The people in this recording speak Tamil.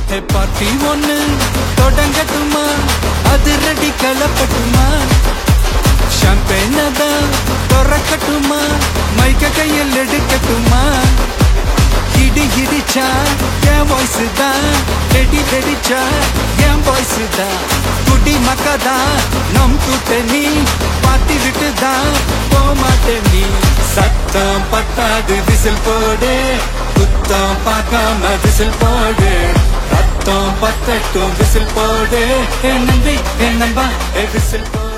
பார்ட்டி ஒண்ணு தொடங்கட்டுமா அது ரெடி கலப்பட்டுமா ஷாம்பேன் தான் திறக்கட்டுமா மைக்க கையில் எடுக்கட்டுமா இடி இடிச்சா என் வாய்ஸ் தான் வெடி வெடிச்சா என் வாய்ஸ் தான் குடி மக்கதான் நம் கூட்டணி பாத்தி விட்டு தான் போமாட்டே நீ சத்தம் பத்தாது விசில் போடு குத்தம் பார்க்காம விசில் போடு ரத்தம் பத்தட்டும் விசில் போடு என் நம்பி என் நம்பா விசில் போடு